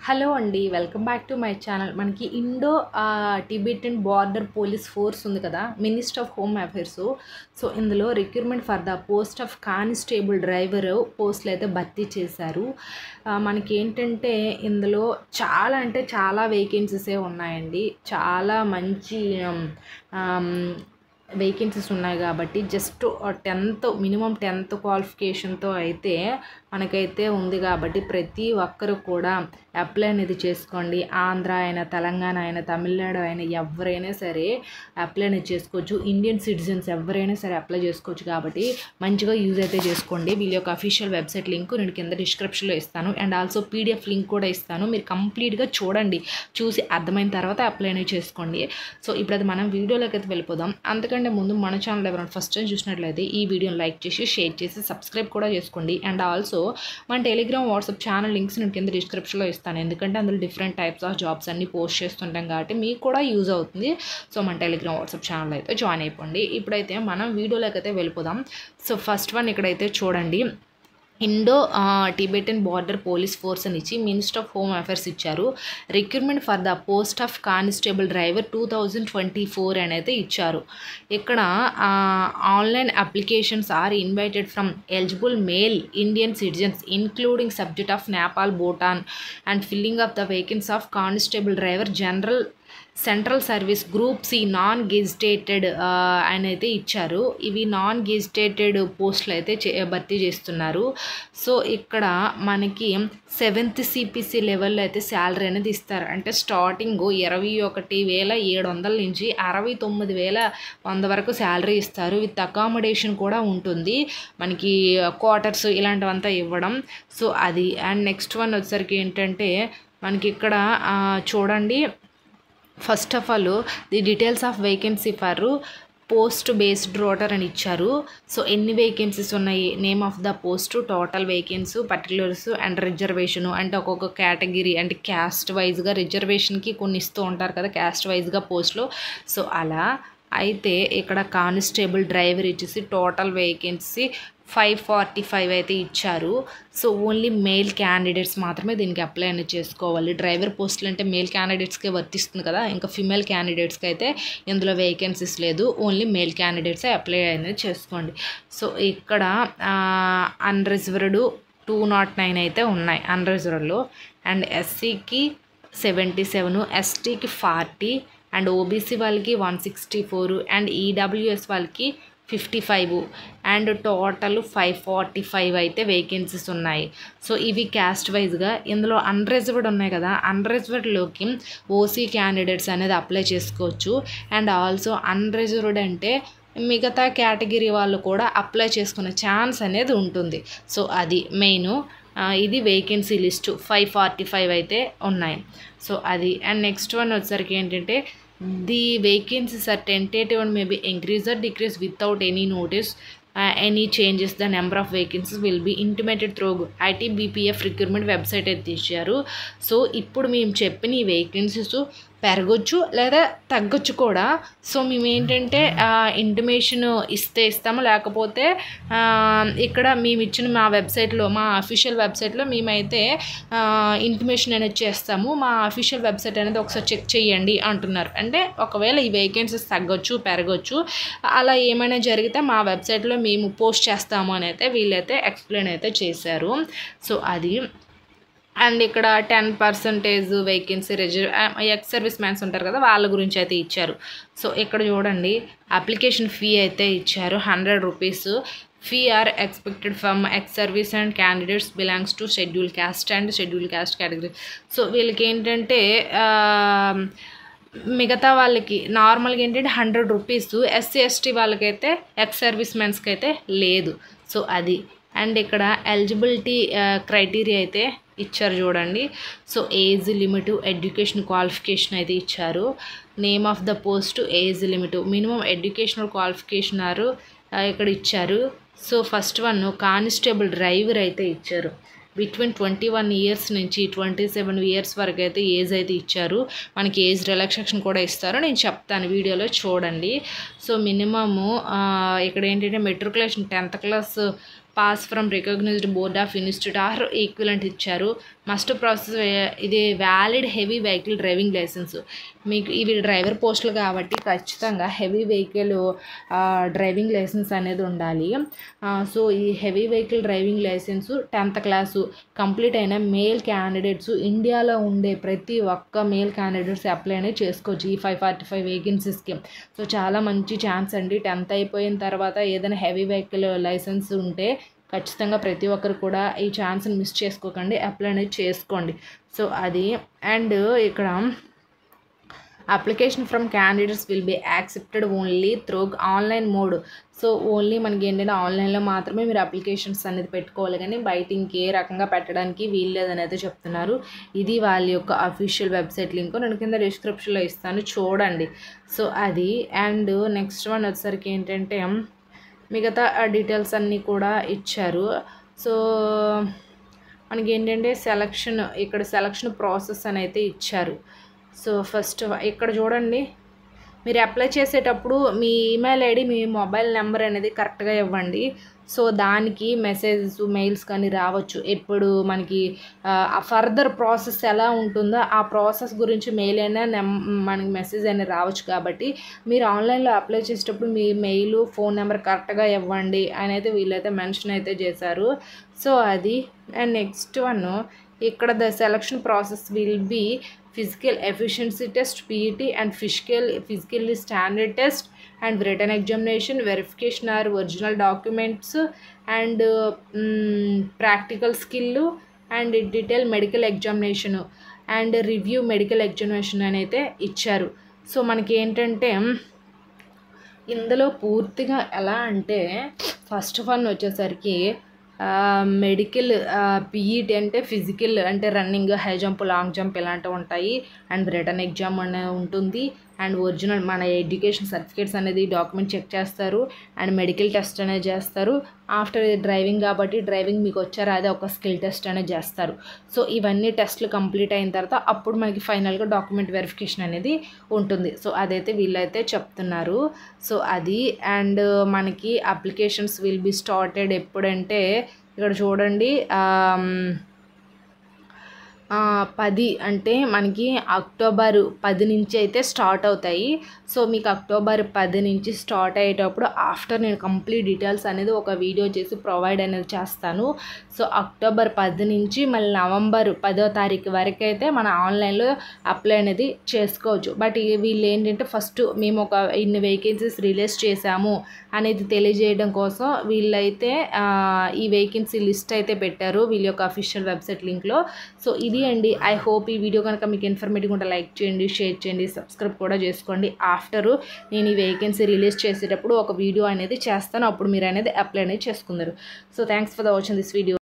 hello అండి welcome back to my channel మనకి Indo Tibetan border police force ఉంది కదా minister of home affairs so ఇందులో recruitment for the post of constable driver పోస్టులు అయితే భర్తీ చేశారు ఆ, మనకి ఏంటంటే ఇందులో చాలా అంటే చాలా వేకెన్సీసే ఉన్నాయండి చాలా మంచి వేకెన్సీస్ ఉన్నాయి కాబట్టి జస్ట్ టెన్త్ మినిమం టెన్త్ క్వాలిఫికేషన్తో అయితే మనకైతే ఉంది కాబట్టి ప్రతి ఒక్కరు కూడా అప్లై అనేది చేసుకోండి ఆంధ్ర అయినా తెలంగాణ అయినా తమిళనాడు అయినా ఎవరైనా సరే అప్లై అనేది చేసుకోవచ్చు ఇండియన్ సిటిజన్స్ ఎవరైనా సరే అప్లై చేసుకోవచ్చు కాబట్టి మంచిగా యూజ్ అయితే చేసుకోండి వీళ్ళ యొక్క అఫీషియల్ వెబ్సైట్ లింక్ నేను కింద డిస్క్రిప్షన్లో ఇస్తాను అండ్ ఆల్సో పీడిఎఫ్ లింక్ కూడా ఇస్తాను మీరు కంప్లీట్గా చూడండి చూసి అర్థమైన తర్వాత అప్లై అనేది చేసుకోండి సో ఇప్పుడు అది మనం వీడియోలోకి అయితే వెళ్ళిపోదాం అంతకంటే ముందు మన ఛానల్ ఎవరైనా ఫస్ట్ టైం చూసినట్లయితే ఈ వీడియోని లైక్ చేసి షేర్ చేసి సబ్స్క్రైబ్ కూడా చేసుకోండి అండ్ ఆల్సో మన టెలిగ్రామ్ వాట్సాప్ ఛానల్ లింక్స్ నేను కింద డిస్క్రిప్షన్లో ఇస్తాను ఎందుకంటే అందులో డిఫరెంట్ టైప్స్ ఆఫ్ జాబ్స్ అన్ని పోస్ట్ చేస్తుంటాం కాబట్టి మీకు కూడా యూజ్ అవుతుంది సో మన టెలిగ్రామ్ వాట్సాప్ ఛానల్ అయితే జాయిన్ అయిపోండి ఇప్పుడైతే మనం వీడియోలోకి అయితే వెళ్ళిపోదాం సో ఫస్ట్ వన్ ఇక్కడైతే చూడండి Indo Tibetan border police force అని ఇచ్చి మినిస్టర్ ఆఫ్ హోమ్ అఫైర్స్ ఇచ్చారు recruitment for the post of constable driver two thousand twenty four అని అయితే ఇచ్చారు ఇక్కడ online applications are invited from eligible male Indian citizens including subject of Nepal Bhutan and filling of the vacancies of constable driver general central service group C non gazetted అని అయితే ఇచ్చారు ఇవి non gazetted పోస్టులు అయితే చే భర్తీ చేస్తున్నారు సో ఇక్కడ మనకి సెవెంత్ సిపిసి లెవెల్లో అయితే శాలరీ అనేది ఇస్తారు అంటే స్టార్టింగ్ ఇరవై ఒకటి వేల ఏడు వందల నుంచి అరవై తొమ్మిది వేల వంద వరకు శాలరీ ఇస్తారు విత్ అకామిడేషన్ కూడా ఉంటుంది మనకి క్వార్టర్స్ ఇలాంటివంతా ఇవ్వడం సో అది అండ్ నెక్స్ట్ వన్ వచ్చేసరికి ఏంటంటే మనకి ఇక్కడ ఆ, చూడండి first of all the details of vacancy for post based roster అని ఇచ్చారు సో ఎన్ని వేకెన్సీస్ ఉన్నాయి name of the post total vacancy particulars and reservation అంటే ఒక్కొక్క కేటగిరీ అంటే క్యాస్ట్ వైజ్గా రిజర్వేషన్కి కొన్ని ఇస్తూ ఉంటారు కదా క్యాస్ట్ వైజ్గా పోస్టులు సో అలా అయితే ఇక్కడ కానిస్టేబుల్ డ్రైవర్ ఇచ్చేసి total vacancy five forty five అయితే ఇచ్చారు సో ఓన్లీ మేల్ క్యాండిడేట్స్ మాత్రమే దీనికి అప్లై అనేది చేసుకోవాలి డ్రైవర్ పోస్టులు అంటే మేల్ క్యాండిడేట్స్కే వర్తిస్తుంది కదా ఇంకా ఫిమేల్ క్యాండిడేట్స్కి అయితే ఇందులో వేకెన్సీస్ లేదు ఓన్లీ మేల్ క్యాండిడేట్సే అప్లై అనేది చేసుకోండి సో ఇక్కడ అన్రిజర్వ్డ్ టూ నాట్ నైన్ అయితే ఉన్నాయి అన్రిజర్వ్డ్లో అండ్ ఎస్సీకి సెవెంటీ సెవెన్ ఎస్టీకి ఫార్టీ అండ్ ఓబీసీ వాళ్ళకి one sixty four and EWS వాళ్ళకి fifty five and total five forty five అయితే వేకెన్సీస్ ఉన్నాయి సో ఇవి క్యాస్ట్ వైజ్గా ఇందులో అన్రిజర్వ్డ్ ఉన్నాయి కదా అన్రిజర్వ్డ్లోకి ఓసీ క్యాండిడేట్స్ అనేది అప్లై చేసుకోవచ్చు అండ్ ఆల్సో అన్రిజర్వ్డ్ అంటే మిగతా కేటగిరీ వాళ్ళు కూడా అప్లై చేసుకునే ఛాన్స్ అనేది ఉంటుంది సో అది మెయిన్ ఇది vacancy list five forty five అయితే ఉన్నాయి సో అది అండ్ నెక్స్ట్ వన్ వచ్చేసరికి ఏంటంటే the vacancies are tentative and maybe increase or decrease without any notice any changes the number of vacancies will be intimated through IT BPF recruitment website అయితే ఇచ్చారు so ఇప్పుడు మేము చెప్పిన ఈ vacancies పెరగొచ్చు లేదా తగ్గొచ్చు కూడా సో మేము ఏంటంటే ఇంటిమేషన్ ఇస్తే ఇస్తాము లేకపోతే ఆ, ఇక్కడ మేము ఇచ్చిన మా వెబ్సైట్లో మా అఫీషియల్ వెబ్సైట్లో మేమైతే ఇంటిమేషన్ అనేది చేస్తాము మా అఫీషియల్ వెబ్సైట్ అనేది ఒకసారి చెక్ చేయండి అంటున్నారు అంటే ఒకవేళ ఈ వేకెన్సీస్ తగ్గొచ్చు పెరగొచ్చు అలా ఏమైనా జరిగితే మా వెబ్సైట్లో మేము పోస్ట్ చేస్తాము అని అయితే వీళ్ళైతే ఎక్స్ప్లెయిన్ అయితే చేశారు సో అది అండ్ ఇక్కడ ten percentage vacancy reserve ex service mans ఉంటారు కదా వాళ్ళ గురించి అయితే ఇచ్చారు సో ఇక్కడ చూడండి అప్లికేషన్ ఫీ అయితే ఇచ్చారు hundred rupees fee are expected from ex service and candidates belongs to schedule caste and schedule caste category so వీళ్ళకి ఏంటంటే ఆ, మిగతా వాళ్ళకి నార్మల్గా ఏంటంటే హండ్రెడ్ రూపీస్ ఎస్సీ ఎస్టీ వాళ్ళకైతే ఎక్స్ సర్వీస్ మెన్స్కి అయితే లేదు సో అది అండ్ ఇక్కడ ఎలిజిబిలిటీ క్రైటీరియా అయితే ఇచ్చారు చూడండి so age limit education qualification అయితే ఇచ్చారు name of the post age limit minimum educational qualification ఆరు ఇక్కడ ఇచ్చారు so first one constable driver అయితే ఇచ్చారు బిట్వీన్ ట్వంటీ వన్ ఇయర్స్ నుంచి ట్వంటీ సెవెన్ ఇయర్స్ వరకు అయితే ఏజ్ అయితే ఇచ్చారు మనకి ఏజ్ రిలాక్సేషన్ కూడా ఇస్తారు నేను చెప్తాను వీడియోలో చూడండి సో మినిమము ఇక్కడ ఏంటంటే matriculation tenth class pass from recognised board of institute or equivalent ఇచ్చారు మస్ట్ ప్రాసెస్ ఇది valid heavy vehicle driving licence మీకు ఇవి డ్రైవర్ పోస్టులు కాబట్టి ఖచ్చితంగా హెవీ వెహికల్ డ్రైవింగ్ లైసెన్స్ అనేది ఉండాలి ఆ, సో ఈ heavy vehicle driving licence tenth class complete అయిన మేల్ క్యాండిడేట్స్ ఇండియాలో ఉండే ప్రతి ఒక్క మేల్ క్యాండిడేట్స్ అప్లై అనేది చేసుకోవచ్చు ఈ ఫైవ్ ఫార్టీ ఫైవ్ వేకెన్సీస్కి సో చాలా మంచి ఛాన్స్ అండి టెన్త్ అయిపోయిన తర్వాత ఏదైనా హెవీ వెహికల్ లైసెన్స్ ఉంటే ఖచ్చితంగా ప్రతి ఒక్కరు కూడా ఈ ఛాన్స్ని మిస్ చేసుకోకండి అప్లై అనేది చేసుకోండి సో అది అండ్ ఇక్కడ application from candidates will be accepted only through online mode so only మనకి ఏంటంటే ఆన్లైన్లో మాత్రమే మీరు అప్లికేషన్స్ అనేది పెట్టుకోవాలి కానీ బయట ఇంకే రకంగా పెట్టడానికి వీల్లేదని అయితే చెప్తున్నారు ఇది వాళ్ళ యొక్క అఫీషియల్ వెబ్సైట్ లింక్ నేను కింద డిస్క్రిప్షన్లో ఇస్తాను చూడండి సో అది అండ్ నెక్స్ట్ వన్ వచ్చేసరికి ఏంటంటే మిగతా డీటెయిల్స్ అన్నీ కూడా ఇచ్చారు సో మనకి ఏంటంటే సెలక్షన్ ఇక్కడ సెలక్షన్ ప్రాసెస్ అని అయితే ఇచ్చారు సో ఫస్ట్ ఇక్కడ చూడండి మీరు అప్లై చేసేటప్పుడు మీ ఈమెయిల్ ఐడి మీ మొబైల్ నెంబర్ అనేది కరెక్ట్గా ఇవ్వండి సో దానికి మెసేజెస్ మెయిల్స్ కానీ రావచ్చు ఎప్పుడు మనకి ఫర్దర్ ప్రాసెస్ ఎలా ఉంటుందో ఆ ప్రాసెస్ గురించి మెయిల్ అయినా నెం మనకి మెసేజ్ అయినా రావచ్చు కాబట్టి మీరు ఆన్లైన్లో అప్లై చేసేటప్పుడు మీ మెయిల్ ఫోన్ నెంబర్ కరెక్ట్గా ఇవ్వండి అని అయితే వీళ్ళైతే మెన్షన్ అయితే చేశారు సో అది అండ్ నెక్స్ట్ వన్ ఇక్కడ the selection process will be physical efficiency test PET and physical physically standard test and written examination verification or original documents and practical skill and detail medical examination and review medical examination అని అయితే ఇచ్చారు so మనకి ఏంటంటే ఇందులో పూర్తిగా ఎలా అంటే first of all వచ్చేసరికి మెడికల్ పీఈటీ అంటే ఫిజికల్ అంటే running high jump long jump ఇలాంటివి ఉంటాయి అండ్ రిటర్న్ ఎగ్జామ్ అనే ఉంటుంది అండ్ ఒరిజినల్ మన ఎడ్యుకేషన్ సర్టిఫికేట్స్ అనేది డాక్యుమెంట్ చెక్ చేస్తారు అండ్ మెడికల్ టెస్ట్ అనేది చేస్తారు ఆఫ్టర్ డ్రైవింగ్ కాబట్టి డ్రైవింగ్ మీకు వచ్చారు అదే ఒక స్కిల్ టెస్ట్ అనేది చేస్తారు సో ఇవన్నీ టెస్ట్లు కంప్లీట్ అయిన తర్వాత అప్పుడు మనకి ఫైనల్గా డాక్యుమెంట్ వెరిఫికేషన్ అనేది ఉంటుంది సో అదైతే వీళ్ళైతే చెప్తున్నారు సో అది అండ్ మనకి అప్లికేషన్స్ విల్ బి స్టార్టెడ్ ఎప్పుడంటే ఇక్కడ చూడండి ఆమ్, ఆ, పది అంటే మనకి అక్టోబర్ పది నుంచి అయితే స్టార్ట్ అవుతాయి సో మీకు అక్టోబర్ పది నుంచి స్టార్ట్ అయ్యేటప్పుడు ఆఫ్టర్ నేను కంప్లీట్ డీటెయిల్స్ అనేది ఒక వీడియో చేసి ప్రొవైడ్ అనేది చేస్తాను సో అక్టోబర్ పది నుంచి మళ్ళీ నవంబర్ పదో తారీఖు వరకు అయితే మన ఆన్లైన్లో అప్లై అనేది చేసుకోవచ్చు బట్ ఈ- వీళ్ళు ఏంటంటే ఫస్ట్ మేము ఒక ఇన్ని వేకెన్సీస్ రిలీజ్ చేశాము అనేది తెలియజేయడం కోసం వీళ్ళైతే ఆ, ఈ వేకెన్సీ లిస్ట్ అయితే పెట్టారు వీళ్ళ యొక్క అఫీషియల్ వెబ్సైట్ లింక్లో సో ఇది అండి ఐ హోప్ ఈ వీడియో కనుక మీకు ఇన్ఫర్మేటివ్ ఉంటే లైక్ చేయండి షేర్ చేయండి సబ్స్క్రైబ్ కూడా చేసుకోండి ఆఫ్టర్ నేను ఈ వేకెన్సీ రిలీజ్ చేసేటప్పుడు ఒక వీడియో అనేది చేస్తాను అప్పుడు మీరు అనేది అప్లై అనేది చేసుకుందరు so thanks for the watching this video